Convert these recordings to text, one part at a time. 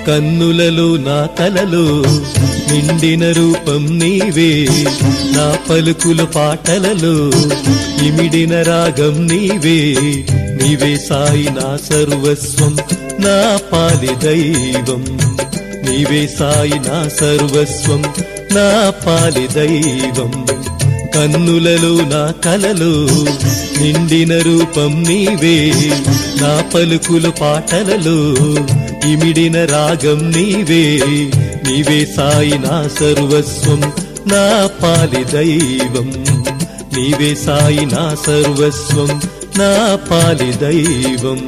కన్నులలో నా కలలో నిండిన రూపం నీవే నా పలుకుల పాటలలో ఇమిడిన రాగం నీవే నీవే సాయి నా సర్వస్వం నా పాలి దైవం నీవే సాయి నా సర్వస్వం నా పాలి దైవం కన్నులలో నా కలలో నిండిన రూపం నీవే నా పలుకుల పాటలలో ఇమిడిన రాగం నీవే నీవే సాయి నా సర్వస్వం నా పాలి దైవం నీవే సాయి నా సర్వస్వం నా పాలి దైవం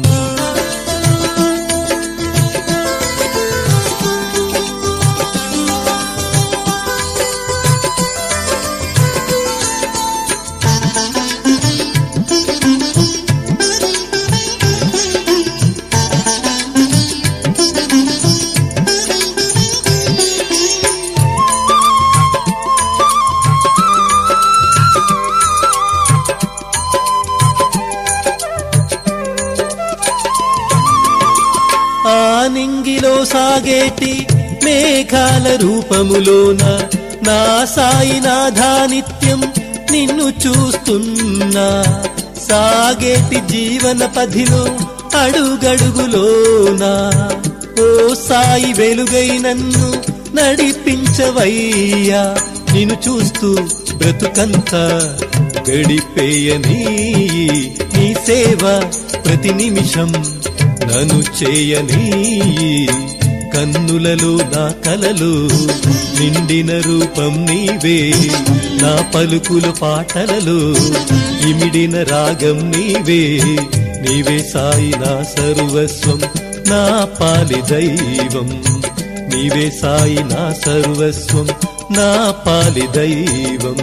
ఆ నింగిలో సాగేటి మేఘాల రూపములోన నా సాయి నాథా నిత్యం నిన్ను చూస్తున్నా సాగేటి జీవన పధిలో అడుగడుగులోనా ఓ సాయి వెలుగై నన్ను నడిపించవయ్యా నిన్ను చూస్తూ బ్రతుకంతా గడిపేయని నీ సేవ ప్రతి నిమిషం నన్ను చేయని కన్నులలో నా కలలో నిండిన రూపం నీవే నా పలుకుల పాటలలో ఇమిడిన రాగం నీవే నీవే సాయి నా సర్వస్వం నా పాలి దైవం నీవే సాయి నా సర్వస్వం నా పాలి దైవం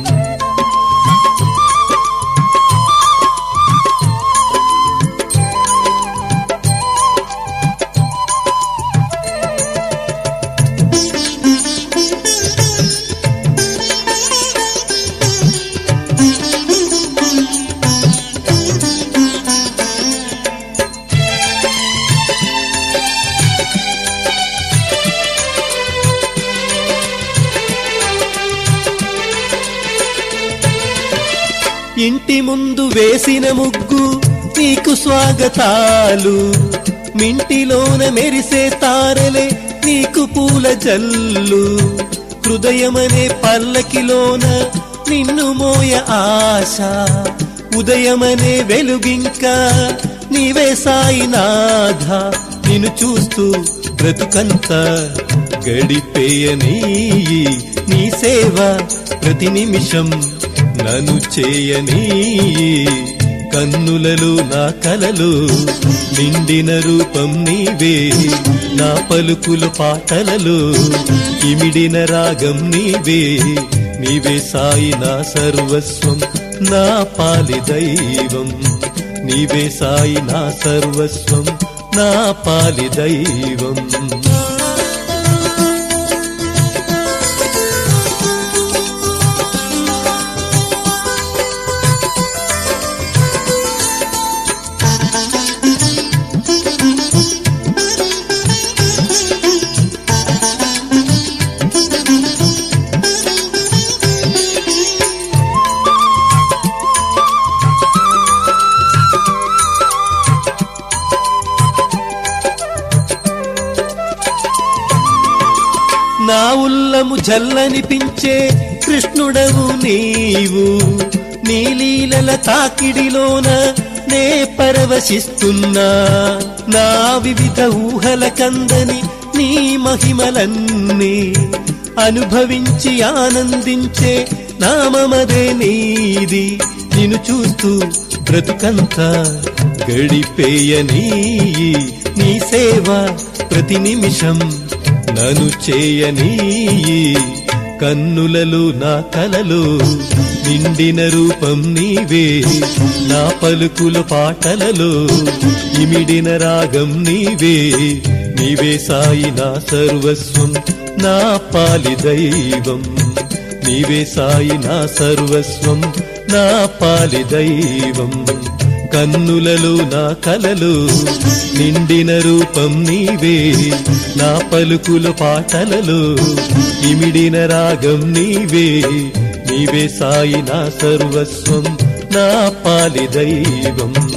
ఇంటి ముందు వేసిన ముగ్గు నీకు స్వాగతాలు మింటిలోన మెరిసే తారలే నీకు పూల జల్లు హృదయమనే పల్లకిలోన నిన్ను మోయ ఆశ ఉదయమనే వెలుగింకా నీవే సాయినాథ నిన్ను చూస్తూ బ్రతుకంతా గడిపేయని నీ సేవ ప్రతి నిమిషం నన్ను చేయని కన్నులలో నా కలలో నిండిన రూపం నీవే నా పలుకుల పాటలలో ఇమిడిన రాగం నీవే నీవే సాయి నా సర్వస్వం నా పాలి దైవం నీవే సాయి నా సర్వస్వం నా పాలి దైవం నా ఉల్లము జల్లనిపించే కృష్ణుడవు నీవు నీ లీలల తాకిడిలోన నే పరవశిస్తున్నా నా వివిధ ఊహల కందని నీ మహిమలన్నీ అనుభవించి ఆనందించే నామమదే నీది నిన్ను చూస్తూ బ్రతుకంతా గడిపేయని నీ సేవ ప్రతి నిమిషం నన్ను చేయని కన్నులలో నా కలలో నిండిన రూపం నీవే నా పలుకుల పాటలలో ఇమిడిన రాగం నీవే నీవే సాయి నా సర్వస్వం నా పాలి దైవం నీవే సాయి నా సర్వస్వం నా పాలి దైవం కన్నులలో నా కలలు నిండిన రూపం నీవే నా పలుకుల పాటలలో ఇమిడిన రాగం నీవే నీవే సాయి నా సర్వస్వం నా పాలి దైవం